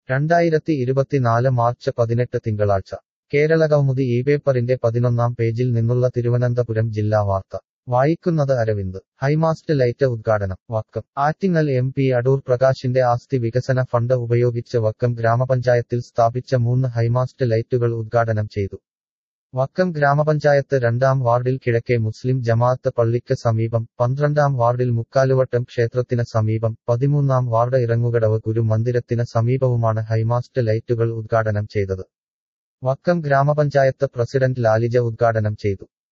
രണ്ടായിരത്തി ഇരുപത്തിനാല് മാർച്ച് പതിനെട്ട് തിങ്കളാഴ്ച കേരള കൗമുദി ഈ പേപ്പറിന്റെ പതിനൊന്നാം പേജിൽ നിന്നുള്ള തിരുവനന്തപുരം ജില്ലാ വാർത്ത വായിക്കുന്നത് അരവിന്ദ് ഹൈമാസ്റ്റ് ലൈറ്റ് ഉദ്ഘാടനം വക്കം ആറ്റിങ്ങൽ എം പി അടൂർ പ്രകാശിന്റെ ആസ്തി വികസന ഫണ്ട് ഉപയോഗിച്ച് വക്കം ഗ്രാമപഞ്ചായത്തിൽ സ്ഥാപിച്ച മൂന്ന് ഹൈമാസ്റ്റ് ലൈറ്റുകൾ ഉദ്ഘാടനം ചെയ്തു വക്കം ഗ്രാമപഞ്ചായത്ത് രണ്ടാം വാർഡിൽ കിഴക്കേ മുസ്ലിം ജമാഅത്ത് പള്ളിക്ക് സമീപം പന്ത്രണ്ടാം വാർഡിൽ മുക്കാലുവട്ടം ക്ഷേത്രത്തിന് സമീപം പതിമൂന്നാം വാർഡ് ഇറങ്ങുകടവ് ഗുരുമന്ദിരത്തിന് സമീപവുമാണ് ഹൈമാസ്റ്റ് ലൈറ്റുകൾ ഉദ്ഘാടനം ചെയ്തത് വക്കം ഗ്രാമപഞ്ചായത്ത് പ്രസിഡന്റ് ലാലിജ ഉദ്ഘാടനം ചെയ്തു